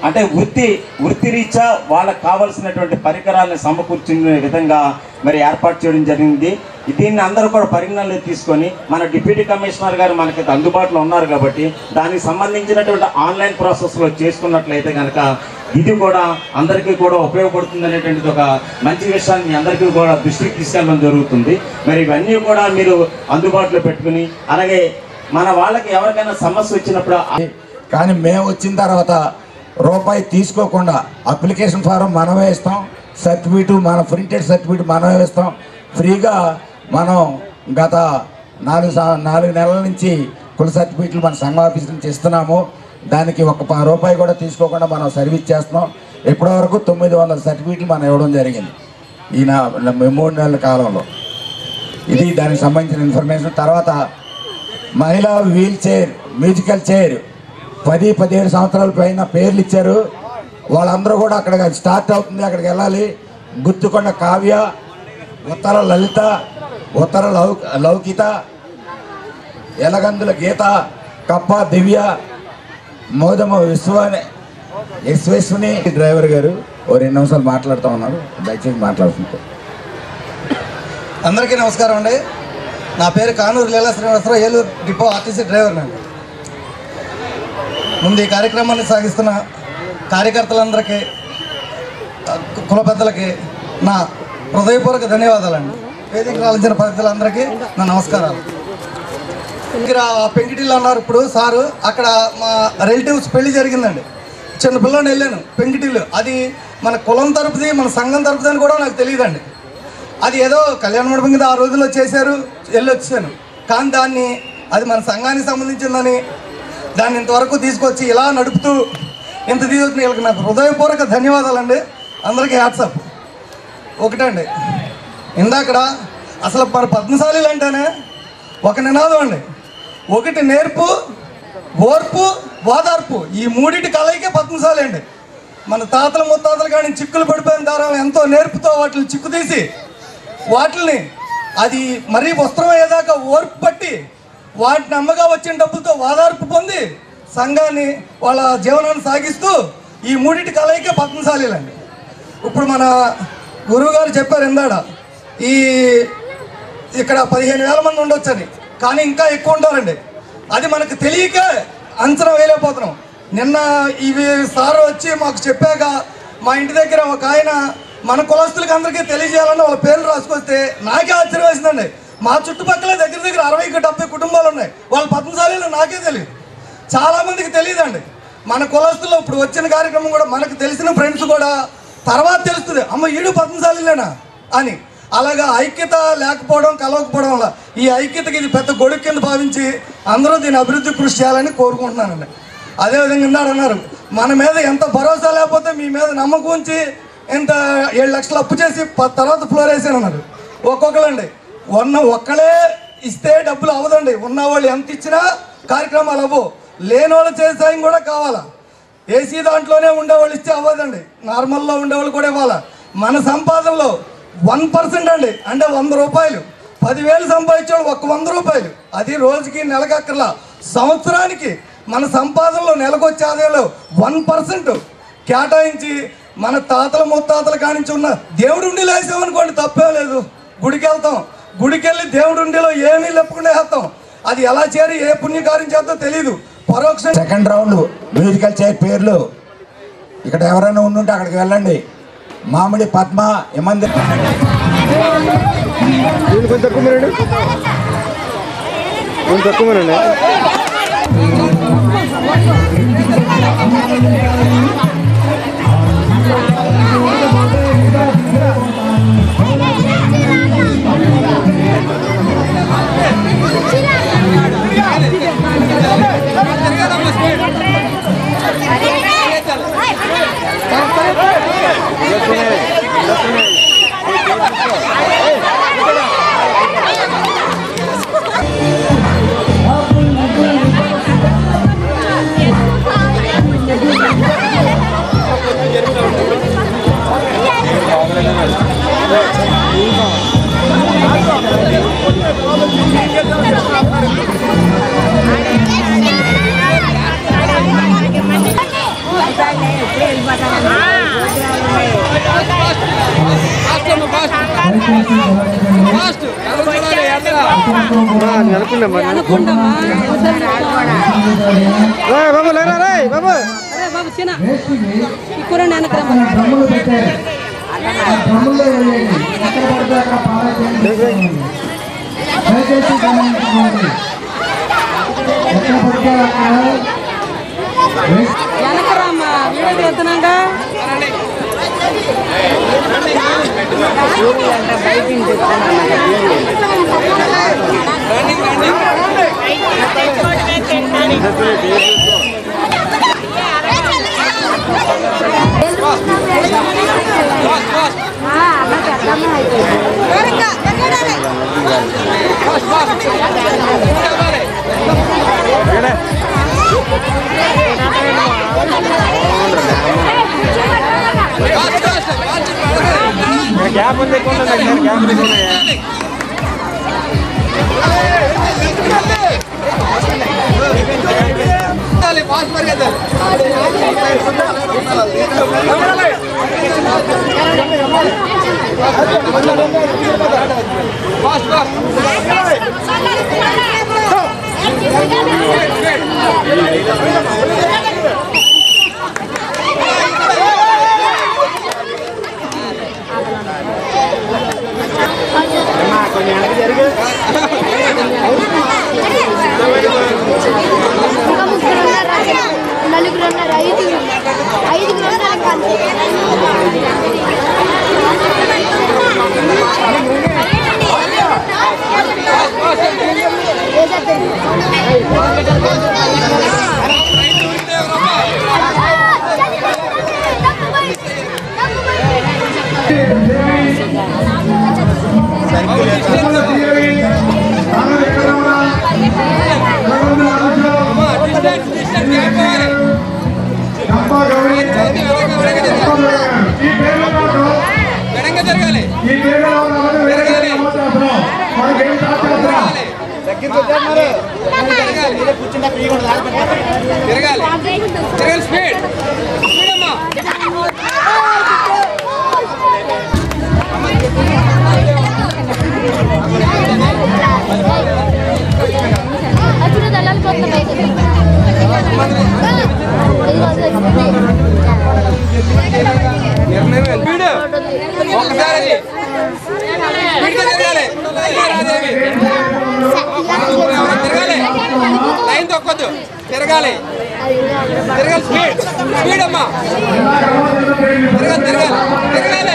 అంటే వృత్తి వృత్తి రీత్యా వాళ్ళకు కావలసినటువంటి పరికరాలను సమకూర్చుకునే విధంగా మరి ఏర్పాటు చేయడం జరిగింది దీన్ని అందరూ కూడా పరిగణనలో తీసుకొని మన డిప్యూటీ కమిషనర్ గారు మనకి అందుబాటులో ఉన్నారు కాబట్టి దానికి సంబంధించినటువంటి ఆన్లైన్ ప్రాసెస్లో చేసుకున్నట్లయితే కనుక ఇది కూడా అందరికీ కూడా ఉపయోగపడుతుంది అనేటువంటిది ఒక మంచి విషయాన్ని మీ అందరికీ కూడా దృష్టికి తీసుకెళ్ళడం జరుగుతుంది మరి ఇవన్నీ కూడా మీరు అందుబాటులో పెట్టుకుని అలాగే మన వాళ్ళకి ఎవరికైనా సమస్య వచ్చినప్పుడు ఆ- కానీ మేము వచ్చిన తర్వాత రూపాయి తీసుకోకుండా అప్లికేషన్ ఫారం మనమే ఇస్తాం సర్టిఫికేట్ మన ప్రింటెడ్ సర్టిఫికేట్ మనమే ఇస్తాం ఫ్రీగా మనం గత నాలుగు సా- నాలుగు నెలల నుంచి కుల సర్టిఫికేట్లు మన సంఘ ఆఫీస్ నుంచి ఇస్తున్నాము దానికి ఒక ప- రూపాయి కూడా తీసుకోకుండా మనం సర్వీస్ చేస్తున్నాం ఇప్పటివరకు తొమ్మిది వందల సర్టిఫికేట్లు మనం ఇవ్వడం జరిగింది ఈ నా నా మూడు నెలల కాలంలో ఇది దానికి సంబంధించిన ఇన్ఫర్మేషన్ తర్వాత మహిళా వీల్ చైర్ మ్యూజికల్ చైర్ పది పదిహేడు సంవత్సరాల పైన పేర్లు ఇచ్చారు వాళ్ళందరూ కూడా అక్కడ స్టార్ట్ అవుతుంది అక్కడికి వెళ్ళాలి గుత్తుకొండ కావ్య ఉత్తర లలిత ఉత్తర లౌ లౌకిత ఎలగందుల గీత కప్ప దివ్య మోదమ విశ్వాని యశ్వస్విని డ్రైవర్ గారు ఓ రెండు నిమిషాలు మాట్లాడుతూ ఉన్నారు దయచేసి మాట్లాడుతుంటారు అందరికీ నమస్కారం అండి నా పేరు Kanuru Leela Srinivasarao Eluru depot RTC driver అండి ముందు ఈ కార్యక్రమాన్ని సాగిస్తున్న కార్యకర్తలందరికీ ఆ, కుల పెద్దలకి నా హృదయపూర్వక ధన్యవాదాలండి వేదిక రాలించిన పెద్దలందరికీ నా నమస్కారాలు ఇక్కడ పెంకిటిల్లు అన్నారు ఇప్పుడు సారు అక్కడ మా రిలేటివ్స్ పెళ్లి జరిగిందండి చిన్న పిల్లని వెళ్ళాను పెంకిటిల్లు అది మన కులం తరపుది మన సంఘం తరపుది అని కూడా నాకు తెలియదండి అది ఏదో కళ్యాణ మండపం కింద ఆ రోజుల్లో చేశారు వెళ్ళి వచ్చాను కానీ దాన్ని అది మన సంఘానికి సంబంధించిందని దాన్ని ఇంతవరకు తీసుకొచ్చి ఇలా నడుపుతూ ఇంత తీసుకొచ్చిన వీళ్ళకి నాకు హృదయపూర్వక ధన్యవాదాలండి అందరికీ హ్యాట్సప్ ఒకటండి ఇందాకడ అసలు మన పద్మశాలీలు అంటేనే ఒక నినాదం అండి ఒకటి నేర్పు ఓర్పు ఓదార్పు ఈ మూడిటి కలయికే పద్మశాలి అండి మన తాతల ముత్తాతలు కానీ చిక్కులు పడిపోయిన దారం ఎంతో నేర్పుతో వాటిని చిక్కు తీసి వాటిని అది మరీ వస్త్రం అయ్యేదాకా ఓర్పు పట్టి వాటిని అమ్మగా వచ్చిన డబ్బులతో ఓదార్పు పొంది సంఘాన్ని వాళ్ళ జీవనాన్ని సాగిస్తూ ఈ మూడిటి కలయికే పద్మశాలీలండి ఇప్పుడు మన గురువు గారు చెప్పారు ఇందాడ ఈ ఇక్కడ పదిహేను వేల మంది ఉండొచ్చని కానీ ఇంకా ఎక్కువ ఉంటారండి అది మనకు తెలియక అంచనా వేయలేకపోతున్నాం నిన్న ఇవి సార్ వచ్చి మాకు చెప్పాక మా ఇంటి దగ్గర ఒక ఆయన మన కులస్తులకి అందరికీ తెలియజేయాలని వాళ్ళ పేర్లు రాసుకొస్తే నాకే ఆశ్చర్యం వేసిందండి మా చుట్టుపక్కల దగ్గర దగ్గర అరవై డెబ్బై కుటుంబాలు ఉన్నాయి వాళ్ళ పద్మశాలీలు నాకే తెలియదు చాలా మందికి తెలియదండి మన కులస్తుల్లో ఇప్పుడు వచ్చిన కార్యక్రమం కూడా మనకు తెలిసిన ఫ్రెండ్స్ కూడా తర్వాత తెలుస్తుంది అమ్మ ఈడు పద్మశాలిలేనా అని అలాగా ఐక్యత లేకపోవడం కలవకపోవడం వల్ల ఈ ఐక్యతకి ఇది పెద్ద గొడుగు కింద భావించి అందరూ దీని అభివృద్ధి కృషి చేయాలని కోరుకుంటున్నానండి అదేవిధంగా ఇందాడు అన్నారు మన మీద ఎంత భరోసా లేకపోతే మీ మీద నమ్మకం ఉంచి ఇంత ఏడు లక్షలు అప్పు చేసి ప- తర్వాత ఫ్లోర్ వేసాను అన్నారు ఒక్కొక్కరండి ఉన్న ఒక్కలే ఇస్తే డబ్బులు అవ్వదండి ఉన్న వాళ్ళు ఎంత ఇచ్చినా కార్యక్రమాలు అవ్వవు లేని వాళ్ళు చేసే సాయం కూడా కావాలా ఏసీ దాంట్లోనే ఉండేవాళ్ళు ఇస్తే అవ్వదండి నార్మల్లో ఉండేవాళ్ళు కూడా ఇవ్వాలా మన సంపాదనలో వన్ పర్సెంట్ అండి అంటే వంద రూపాయలు పదివేలు సంపాదించాడు ఒక్క వంద రూపాయలు అది రోజుకి నెలకక్కర్లా సంవత్సరానికి మన సంపాదనలో నెలకొచ్చే ఆదాయంలో వన్ పర్సెంట్ కేటాయించి మన తాతల ముత్తాతల కానించి ఉన్న దేవుడు ఉండి లేసామనుకోండి తప్పే లేదు గుడికి వెళ్తాం గుడికి వెళ్ళి దేవుడు ఉండిలో ఏమీ లేకుండా వేస్తాం అది ఎలా చేరి ఏ పుణ్యకార్యం చేద్దో తెలియదు పరోక్షంగా సెకండ్ రౌండ్ మ్యూజికల్ చైర్ పేర్లు ఇక్కడ ఎవరైనా ఉండుంటే అక్కడికి వెళ్ళండి మామిడి పద్మ ఎమంది కొంచెం తక్కువ కొంచెం తక్కువ Bye. అరే బాబు చిన్న ఈ కూర వెనకరా డ్రమ్ములు పెట్టారు ఆ డ్రమ్ముల్లో వేయండి ఎక్కడ పడితే అక్కడ పారేసేయండి దయచేసి గమనించుకోండి ఎక్కడ పడితే అక్కడ వేస్ట్ వెనకరా అమ్మా వీడియో తీస్తున్నాగా ఇంకా ముగ్గురు ఉన్నారు నలుగురు ఉన్నారు ఐదుగురు ఐదుగురు ఉన్నారు ఇంకా అంతే. అప్పుడు దళాలు కొత్త బయట ఒకసారి తిరగాలి తిరగాలి లైన్ తొక్కొద్దు తిరగాలి తిరగాలి స్పీడ్ స్పీడ్ అమ్మా తిరగాలి తిరగాలి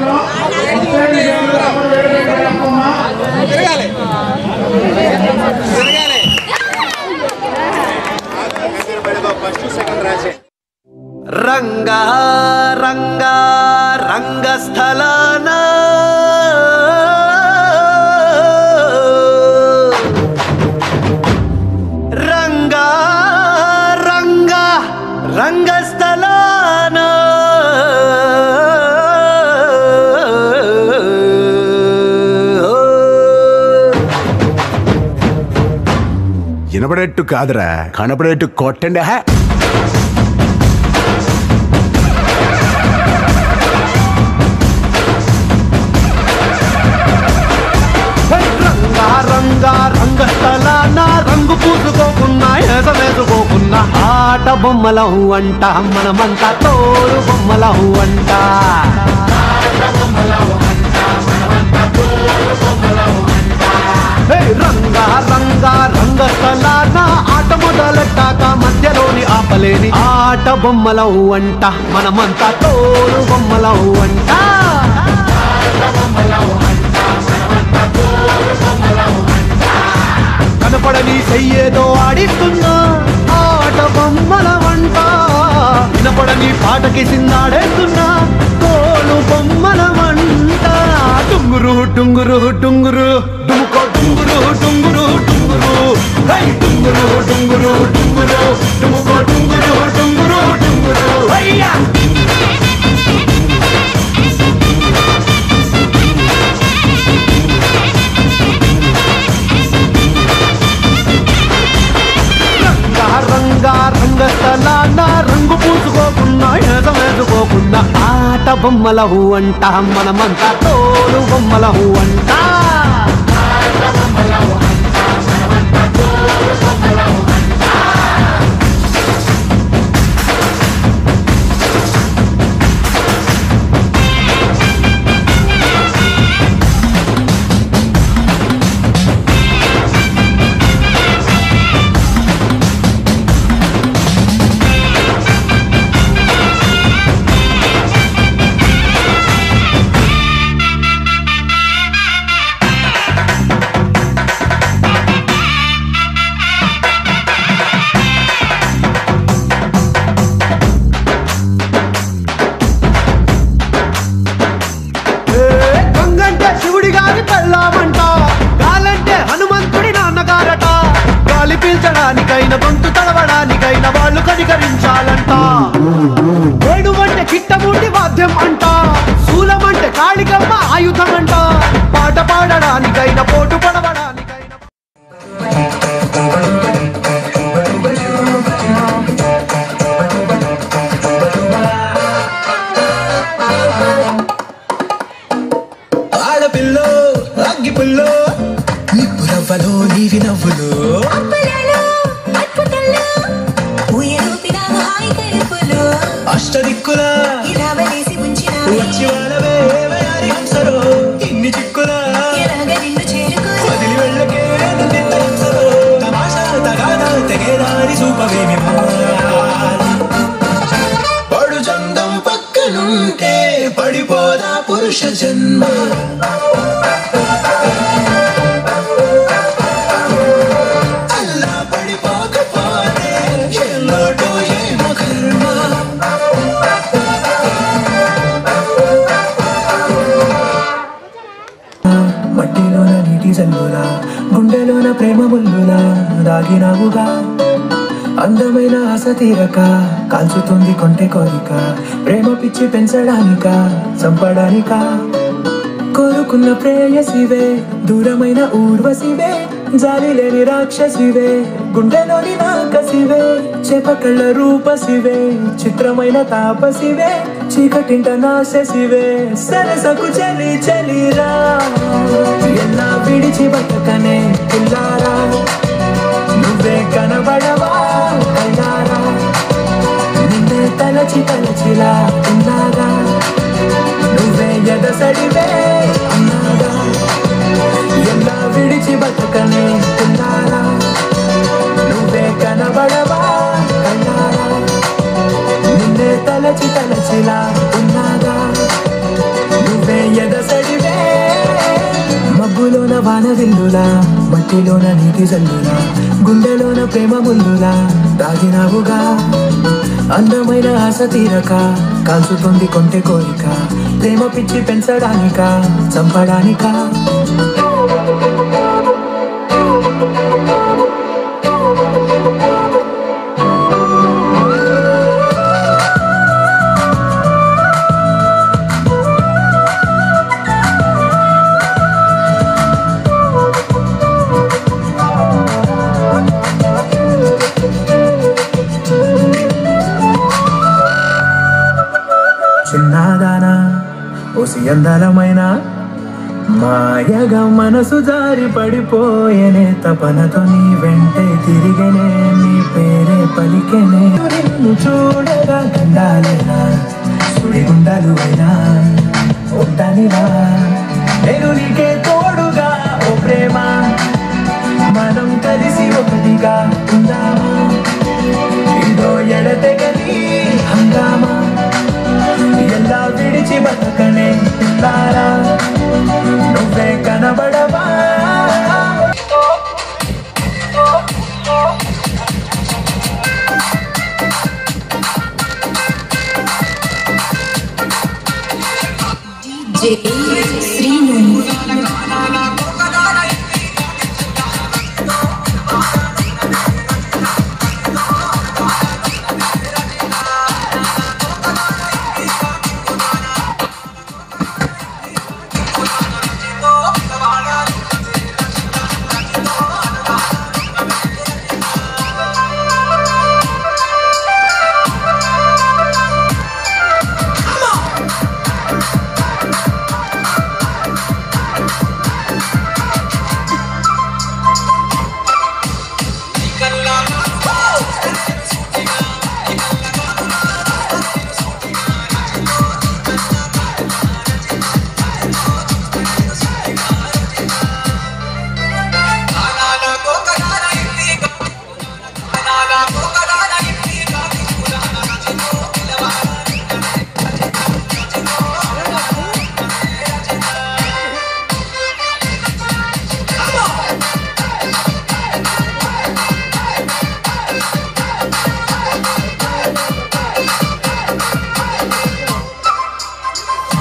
తిరగాలి తిరగాలి తిరగాలి రంగా రంగా రంగస్థలాన రంగా రంగా రంగస్థలాన వినపడేట్టు కాదురా కనపడేట్టు కొట్టండి హే రంగా రంగా రంగస్థలాన రంగు పూసుకోకున్నా ఏస వేసుకోకున్నా ఆట బొమ్మలం అంట మనమంతా తోడు బొమ్మలం అంట హే, రంగా రంగా రంగస్థలాన ఆట మొదలెట్టాక మధ్యలోని ఆపలేని ఆట బొమ్మలం అంట మనమంతా తోడు బొమ్మలం అంట కనపడని చెయ్యేదో ఆడిస్తున్నా ఆట బొమ్మల వంట వినపడని పాటకి సిందాడేస్తున్నా తోలు బొమ్మల వంట టుంగురు టుంగురు టుంగురు డుముకో టుంగురు టుంగురు టుంగురు హై టుంగురు టుంగురు టుంగురు డుముకో టుంగురు టుంగురు టుంగురు అయ్యా రంగా రంగా రంగస్థలాన రంగు పూసుకోకున్నా ఏదో బొమ్మలహు అంట మనమంతా తోలు బొమ్మలహు అంట ఏ, గంగంటే శివుడి గారి పెళ్ళామంట గాలంటే హనుమంతుడి నాన్నగారట గాలి పీల్చడానికైన గొంతు తడవడానికైన వాళ్ళు కనికరించాలంట వేణువంటే కిట్టమూటి వాద్యం అంట శూలమంటే కాళికమ్మ ఆయుధం అంట పాట పాడడానికైన పోటు పడవడానికైన ఆడపిల్లో అగ్గి పుల్లో నిప్పు రవ్వలో నీవి నవ్వులు అష్టదిక్కుల వచ్చి వాళ్ళవే వయారి హంసలో ఇన్ని చిక్కుల వదిలి వెళ్ళకే నిన్నెంత హింసలో తమాషా తగాదా తెగేదారి చూపవేమి పడు చందం పక్కనుంటే పడిపోదా పురుష జన్మ అల్లా పడిపోకపోతే ఏ లోటో ఏమో కర్మ మట్టిలోన నీటి జల్లులా గుండెలోన ప్రేమ ముల్లులా దాగినావుగా అందమైన ఆశ తీరక కాల్చుతుంది కొంటె కోరిక ప్రేమ పిచ్చి పెంచడానిక చంపడానిక కోరుకున్న ప్రేయసివే దూరమైన ఊర్వశివే జాలి లేని రాక్షసివే గుండెలోని నాకసివే చేపకళ్ళ రూపసివే చిత్రమైన తాపసివే చీకటింట నాశసివే సరసకు చలి చలిరా ఎలా విడిచి బతకనే పిల్లారా నువ్వే కనబడవా కళ్ళారా నిన్నే తలచి తలచిలా ఉన్నారా నువ్వే ఎదసడివే అన్నాగా ఎలా విడిచి బతకనే ఉన్నారా నువ్వే కనబడవా కళ్ళారా నిన్నే తలచి తలచిలా ఉన్నాగా నువ్వే ఎదసడివే మబ్బులోన వాన విల్లులా మట్టిలోన నీటి జల్లులా గుండెలోన ప్రేమ ముల్లులా దాగినావుగా అందమైన ఆశ తీరక కాల్చుతుంది కొంటె కోరిక ప్రేమ పిచ్చి పెంచడానిక చంపడానికా చిన్నదానా ఓసి అందలమైన మాయగా మనసు జారి పడిపోయేనే తపనతో నీ వెంటే తిరిగనే నీ పేరే పలికెనే నిన్ను చూడగా గండాలేనా సుడి గుండాలు అయినా ఉంటానివా నేను నీకే తోడుగా ఓ ప్రేమ మనం కలిసి ఒకటిగా ఉందామా ఇదో ఎడతెగని హంగామా ఎలా విడిచి బతకనే పిల్లారా నువ్వే కనబడవా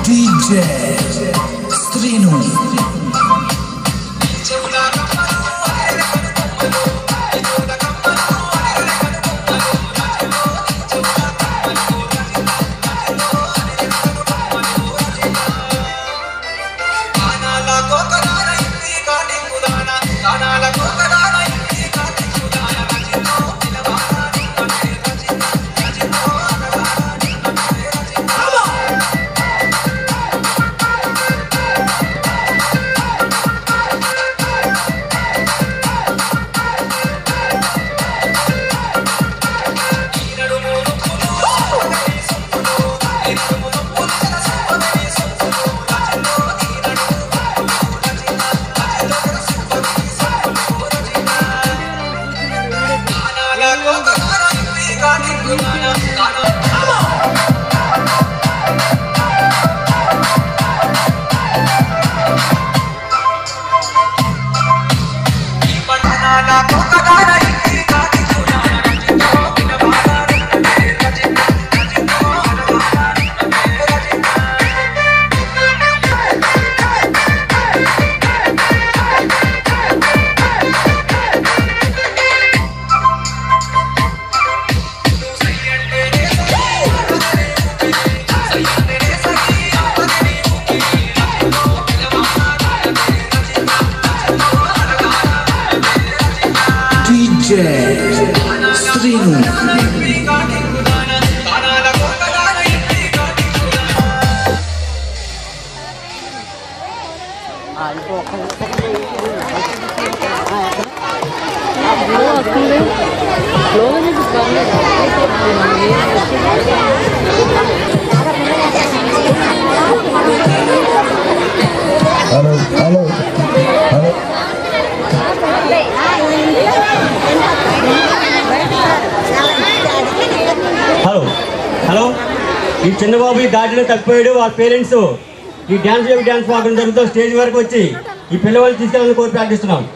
DJ Srinu DJ Srinu hello hello hello hello hello ఈ చిన్నబాబు ఈ దాటిలో తప్పిపోయాడు వాళ్ళ పేరెంట్స్ ఈ డ్యాన్స్ బేబీ డ్యాన్స్ ప్రోగ్రామ్ జరుగుతూ స్టేజ్ వరకు వచ్చి ఈ పిల్లవాళ్ళు తీసుకెళ్ళాలని కోరి ప్రార్థిస్తున్నాం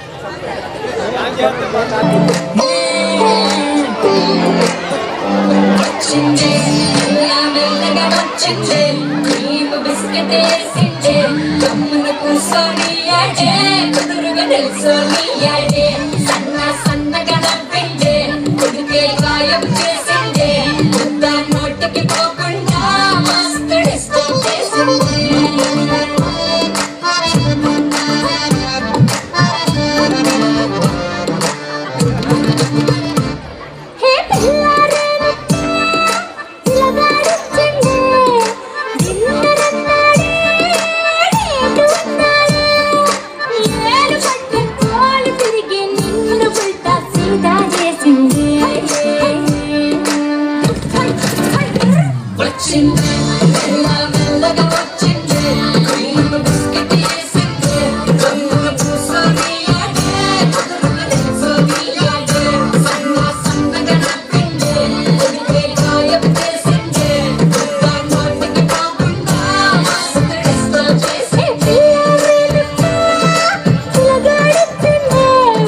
వచ్చింది ఇలా మెల్లగా వచ్చింది నీవు బిస్కెట్ వేసింది గమ్మున కూర్చొని ఆడే కుదురుగా నిల్చొని ఆడే సన్న సన్నగా నవ్వింది కొడుకే గాయం చేసింది ముద్ద నోటికి పోకుండా మస్తు డిస్టర్బ్ చేసింది హే పిల్లారే పిల్లగాడొచ్చిండే దిన్నరన్నాడే డేటు ఉన్నాడే ఏడు పట్టుకోలు తిరిగి నిన్ను పుల్టా సీదా చేసింది వచ్చింది మెల్ల మెల్లగా వచ్చింది క్రీమ్ బిస్కెట్ వేసింది రంగుల పూసని ఆడే కుదురుగా నిల్చొని ఆడే సన్న సన్నగా నవ్వింది కొడితే గాయం చేసింది ముద్ద నోటికి పోకుండా మస్తు డిస్టర్బ్ చేసి పిల్లగాడొచ్చింది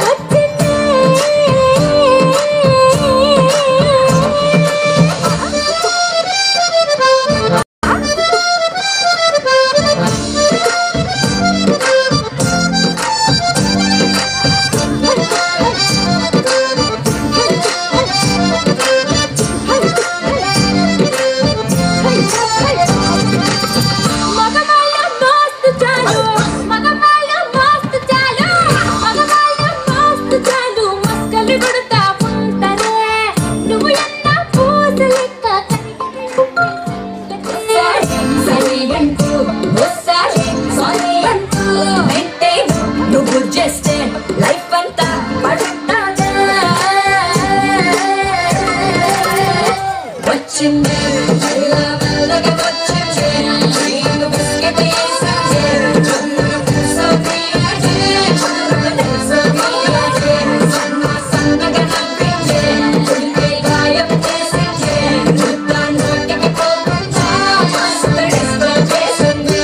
మగవాళ్ళ మస్తు చాలు మగవాళ్ళ మస్తు చాలు మగవాళ్ళ మస్తు చాలు మస్కలు కొడతా ఉంటారే నువ్వు ఎంత పూస లెక్క సరే అంటూ ఒకసారి సారీ అంటూ వెంటేను నువ్వు జస్ట్ లైఫ్ అంతా పడుతాగా వచ్చింది మెల్ల మెల్లగా వచ్చింది క్రీమ్ బిస్కెట్ వేసింది రంగుల పూసని ఆడే కుదురుగా నిల్చొని ఆడే సన్న సన్నగా నవ్వింది కొడితే గాయం చేసింది ముద్ద నోటికి పోకుండా మస్తు డిస్టర్బ్ చేసింది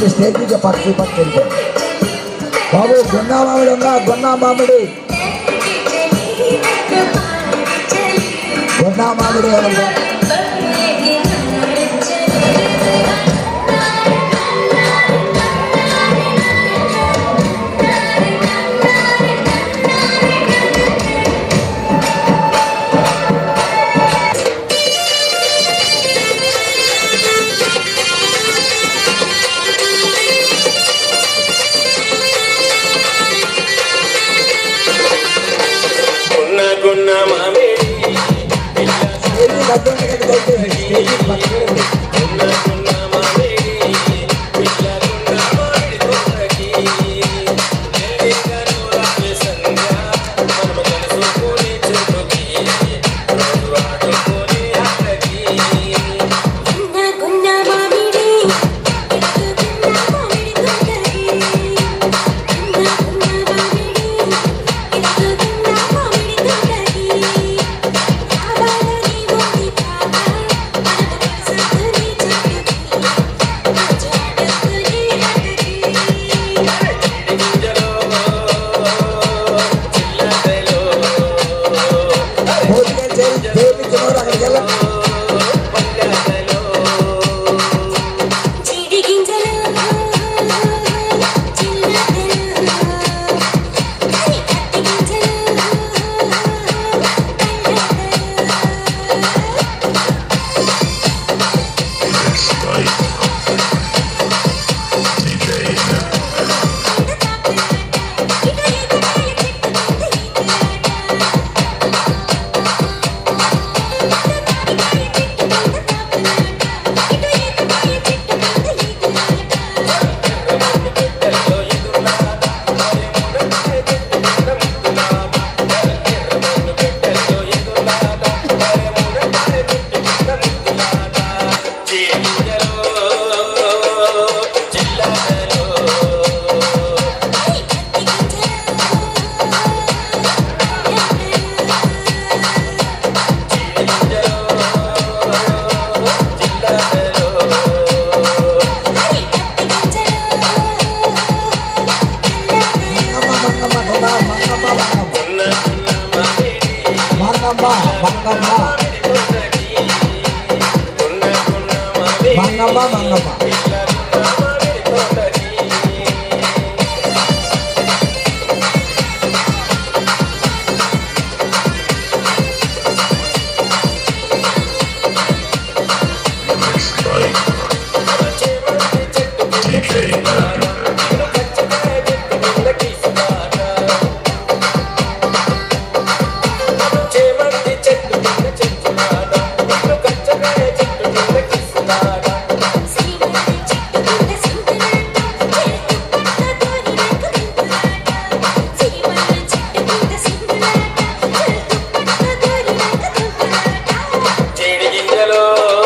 మామిడి స్టేజ్కి పక్షి పక్షి వెళ్ళిపోయింది బాబు గున్నా మామిడి ఉందా గున్నా మామిడి గున్నా మామిడి ఎవరు? గున్న గున్న మామిడి స్టేజీ మధ్య ఉంది కదా దయచేసి. స్టేజీ పక్కన ఉంది. గున్న గున్న మామిడి పిల్ల గున్న మామిడి తోటకి ఎల్లిగను రావే సంధ్య మనము కలుసుకుని చెట్టుకి రోజు ఆడుకుని ఆటకి భోజనం చేయి దేవుని తినోరు అక్కడికి వెళ్ళండి మంగమ్మ మంగమ్మ మంగమ్మ మంగమ్మ జీడి గింజలో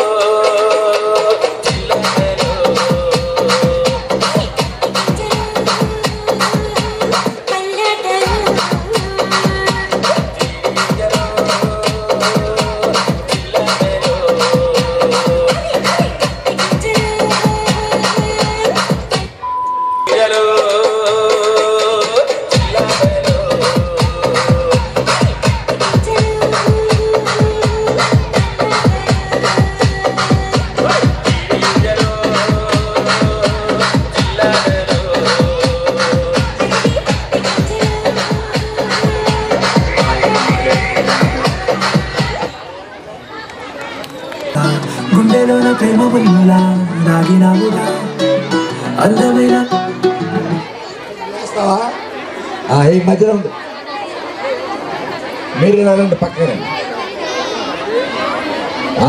గింజలో గుండెలోన ప్రేమ బుల్లులా నాగినావుగా అందమైన చేస్తావా ఆ, ఈ మధ్యలో ఉంది మీరు ఇలా రండి పక్కన రండి. ఆ?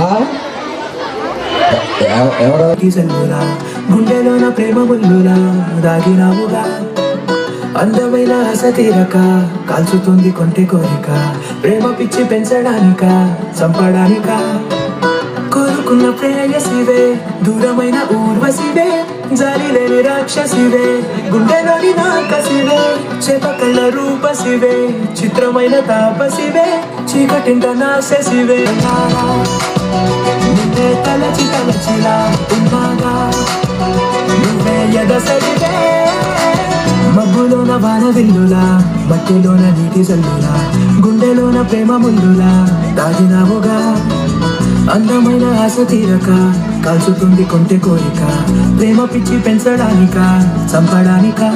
ఎవ- ఎవరో తీసెల్లులా గుండెలోన ప్రేమ బుల్లులా దాగినావుగా అందమైన ఆశ తీరక కాల్చుతుంది కొంటె కోరిక ప్రేమ పిచ్చి పెంచడానిక చంపడానిక కోరుకున్న ప్రేయసివే దూరమైన ఊర్వశివే జాలి లేని రాక్షసివే గుండెలోని నాకసివే చేప కళ్ళ రూపసివే చిత్రమైన తాపసివే చీకటింట నాశసివే నిన్నే తలచి తలచిలా ఉన్నాగా నువ్వే ఎదసడివే మబ్బులోన వాన విల్లులా మట్టిలోన నీటి జల్లులా గుండెలోన ప్రేమ ముల్లులా దాగినావుగా అందమైన ఆశ తీరక కాల్చుతుంది కొంటె కోరిక ప్రేమ పిచ్చి పెంచడానిక చంపడానికా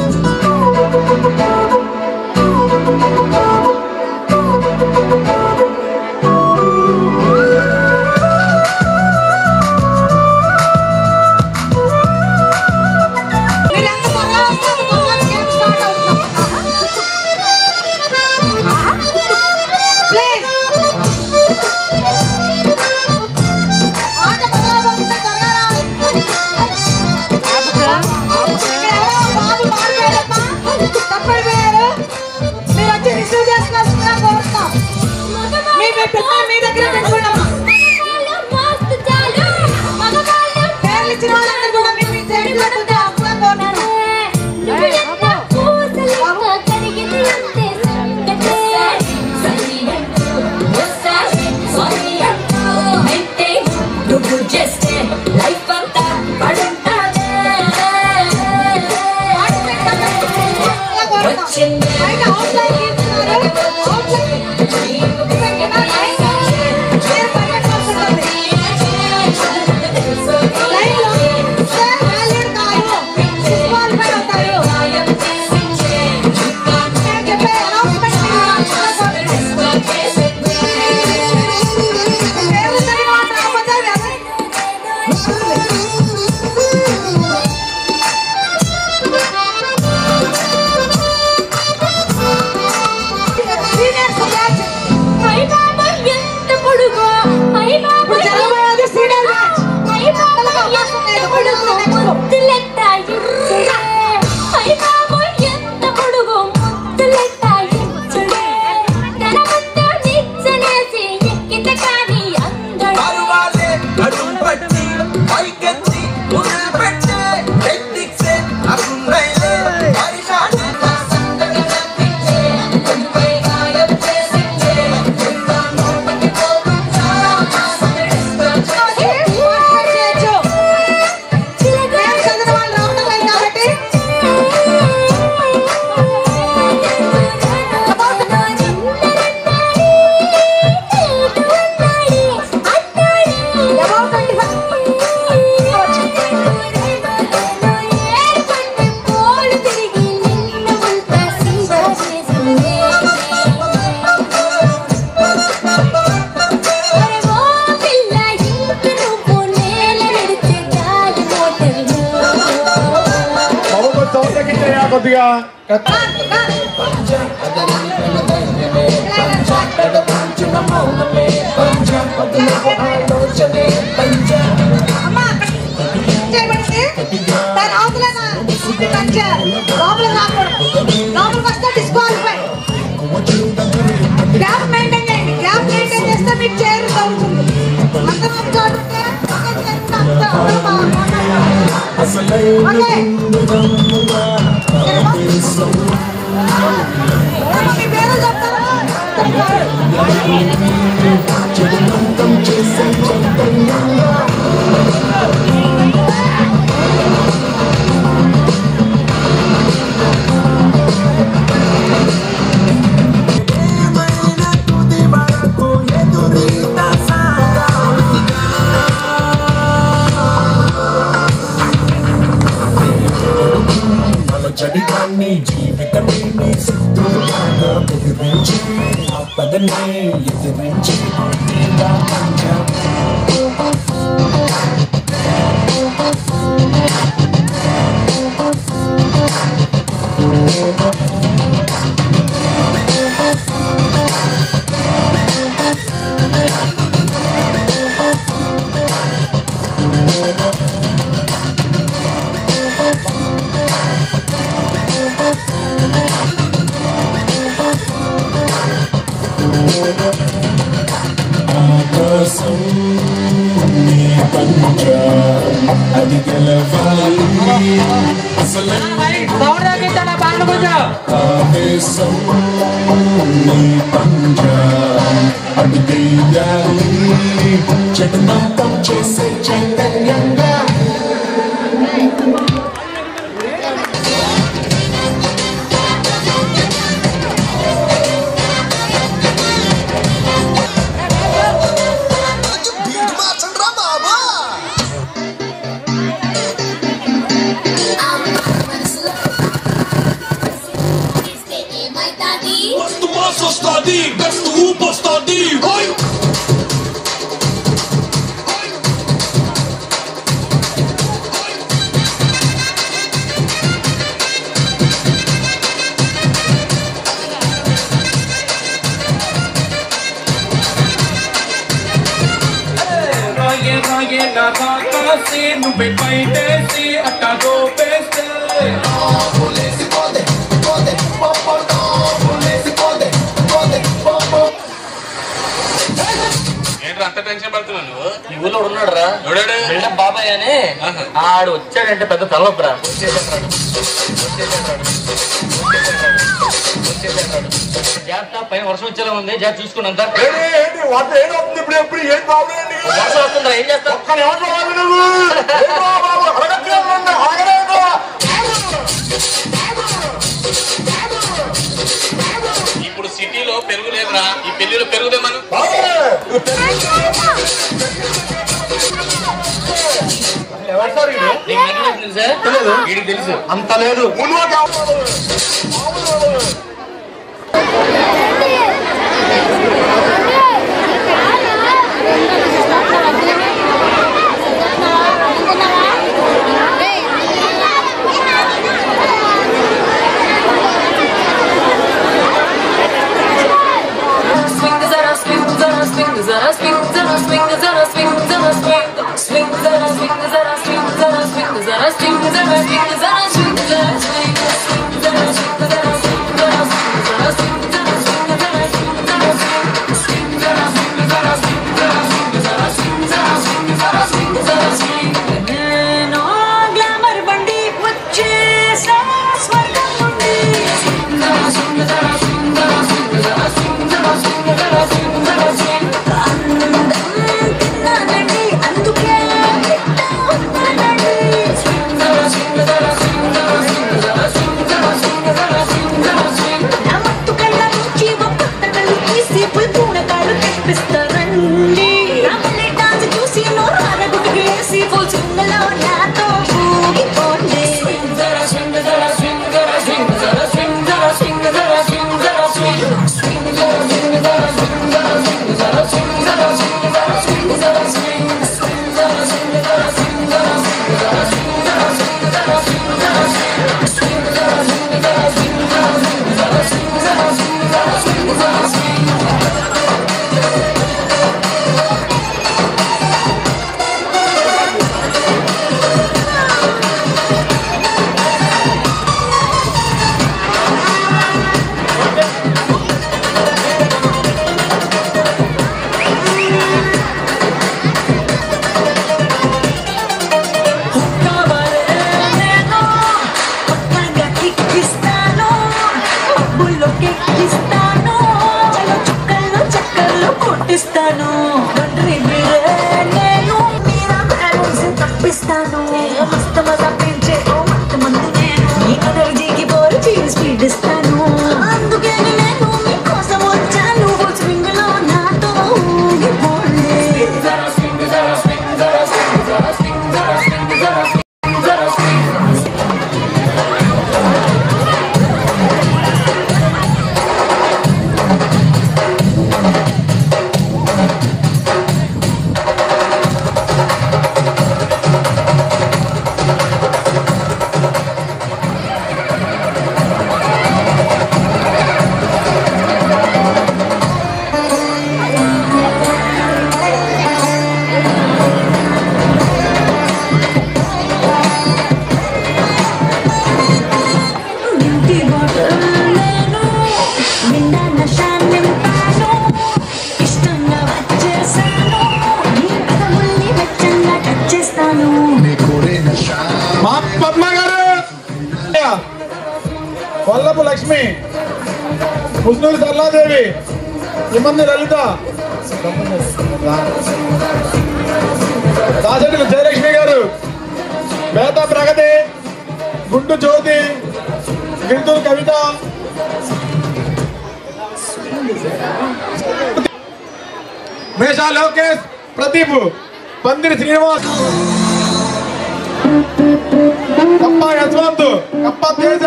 మీరు వచ్చి రిసీవ్ చేసుకోవాల్సిందిగా కోరుతున్నాం మీ మీ పిల్లలు మీ దగ్గర పెట్టుకున్నామా పేర్లు ఇచ్చిన వాళ్ళందరూ కూడా మీ మీ సైడ్ పెట్టుకోవాల్సిందిగా కోరుతున్నాం లైఫ్ అంతా పడుంటానే వచ్చింది పరువాలే నడుం పట్టి పైకెత్తి ముద్దులు పెట్టే టెక్నిక్సే అప్పుడైలే పరిశాటి కొద్దిగా దాని అవతల లోపల రాకూడదు లోపలికి వస్తే డిస్క్వాలిఫై గ్యాప్ మెయింటైన్ చేయండి గ్యాప్ మెయింటైన్ చేస్తే మీకు చైర్ తగ్గుతుంది అంతమంది చోటు ఉంటే పక్కకి చెప్తే అంత అందరూ బాగా- ఓకే. మీ పేరు చెప్తారా జడిగాన్ని జీవితమే శత్రువులాగా బెదిరించి ఆపదనే ఎదిరించి తీరా పంజాబ్ ఆకాశం నీ పంజా అది గెలవాలి అసలైన ఆవేశం నీ పంజా అది గెయ్యాలి చటనాటం చేసే చైతన్యంగా Basta mais వస్తుంది బెస్ట్ ఊపు వస్తుంది హోయ్ రాయే రాయే నా కాకాసి నువ్వే బయటేసి అట్టా దోపేస్తే ఏంట్రా అంత టెన్షన్ పడుతున్నావు నువ్వు ఈ ఊళ్ళో ఉన్నాడు రా ఎవడాడు? బిల్డప్ బాబాయ్ అని ఆడు వచ్చాడంటే పెద్ద తలనొప్పి రా జాగ్రత్త పైన వర్షం వచ్చేలా ఉంది జాగ్రత్త చూసుకున్నంత ఇప్పుడు ఎప్పుడు ఏం ప్రాబ్లం ఏంటి వర్షం వస్తుందా ఏం చేస్తా ఒక్క నిమిషం ఆగు నువ్వు ఏం బాబు, అడగట్లే నన్ను, ఆగలేదు. ఇప్పుడు సిటీలో పెరుగు లేదురా ఈ పెళ్లిలో పెరుగుదేమను నీకు మెకానిక్ తెలుసా వీడికి తెలుసు అంత లేదు Swing zara swing zara swing zara swing zara swing zara swing zara swing swing zara swing zara swing zara swing zara swing zara swing zara swing zara swing swing zara swing zara swing zara swing zara swing zara swing zara swing zara swing swing zara swing zara swing zara swing zara swing zara swing zara swing zara swing నేను glamour బండి వచ్చేసా స్వర్గం నుండి swing zara swing zara swing zara swing zara swing zara swing zara swing zara swing అందం తిన్నానండి అందుకే ఇట్టా ఉన్నానండి swing zara swing zara swing zara swing zara swing zara swing zara swing zara swing నా మత్తు కళ్ళ నుంచి ఒక కొత్త కళ్ళు తీసి పుల్పూన కాళ్ళు తెప్పిస్తారండి నా మళ్ళీ డాన్స్ చూసి నోరు అరగుడికి వేసి ఫుల్ సింగలో నాతో ఊగిపోండి swing zara swing zara swing zara swing zara swing zara swing zara swing zara swing swing zara swing zara swing zara swing zara swing zara swing zara swing zara swing swing zara swing zara swing zara swing zara swing zara swing zara swing zara swing swing zara swing zara swing zara swing zara swing zara swing zara swing zara swing నేను పక్కగా ఎక్కిస్తాను పబ్బుల్లో ఎక్కిస్తాను చలో చుక్కల్లో చక్కల్లో కొట్టిస్తాను బండ్రి మీరే నేను మీరా balance తప్పిస్తాను మస్తు మజా పెంచే ఓ మత్తు మంది నేను మీ ఎనర్జీకి బోరు చీజ్ స్పీడ్ ఇస్తాను అందుకే నేను మీకోసం వచ్చాను స్వింగ్ లో నాతో ఊగిపోండి జరా స్వింగ్ జరా స్వింగ్ జరా స్వింగ్ జరా స్వింగ్ జరా స్వింగ్ జరా స్వింగ్ జరా స్వింగ్ ఇంటి బాటల్ నేను నిండా నషా నింపాను ఇష్టంగా వచ్చేసాను నీ పదముల్ని వెచ్చంగా టచ్ చేస్తాను మా పద్మ గారు కొల్లపు లక్ష్మి ముస్నూరు సరళాదేవి ఇమ్మంది లలిత దాసరి జయలక్ష్మి గారు వేద ప్రగతి గుండు జ్యోతి గిరిజన కవిత మేషా లోకేష్ ప్రదీప్ పందిరి శ్రీనివాస్ కప్ప యశ్వంత్ కప్ప తేజ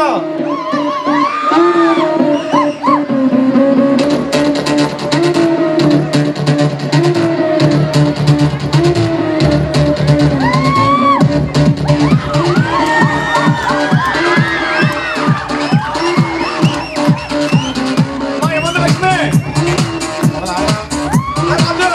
మా యమన లక్ష్మి రాజు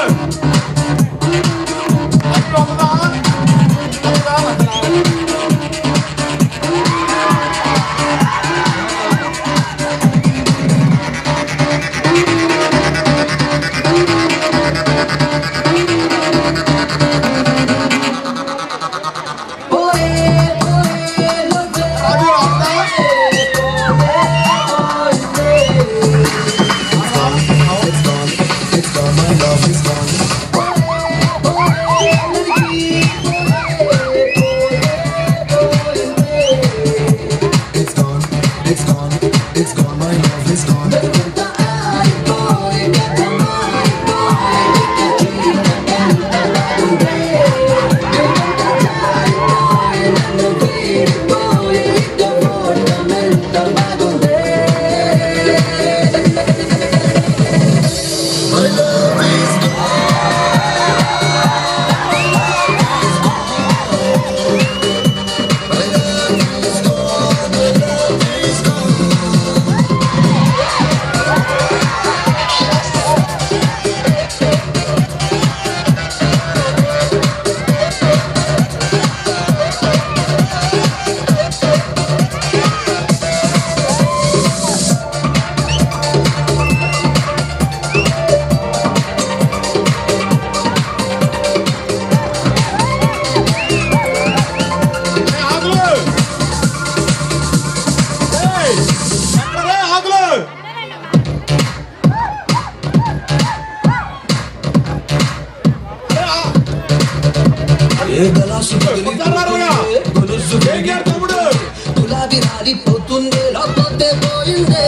గులాబీ రాలిపోతుంది లేకపోతే పోయిందే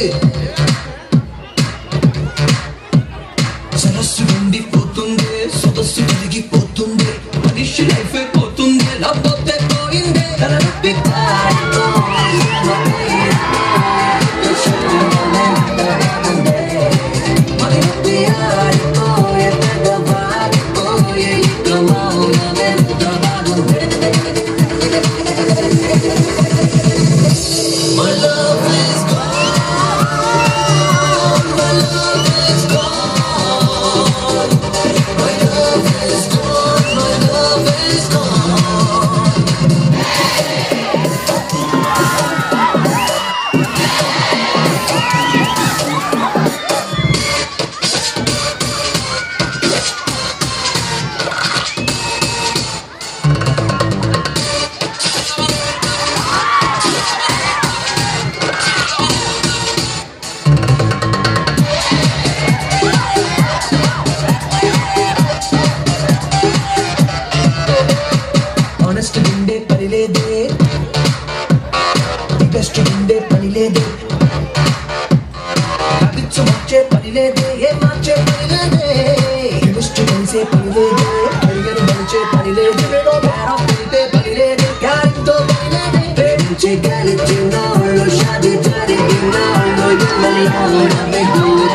సరస్సు నిండిపోతుంది సొగస్సు కరిగిపోతుంది మనిషి లైఫ్ అయిపోతుంది లేకపోతే పోయిందే తల నొప్పి మరి నొప్పి ఆడిపోయే తెగ వాడిపోయే ఇక మౌనమెంత బాగుంది My love is gone. My love is gone. My love is gone. My love is gone. Honest ఉండే పని లేదే బెస్ట్ ఉండే పని లేదే హ్యాబిట్స్ మార్చే పని లేదే ఏ మార్చే పని లేదే కెమిస్ట్రీ కలిసే పని లేదే కెరియర్ మలిచే పని లేదే పేరం పెడితే పని లేదే క్యారెక్తో పని లేదే ప్రేమించి గెలిచిన వాళ్ళు షాది జరిగిన వాళ్ళు ఎన్నని ఆవిడ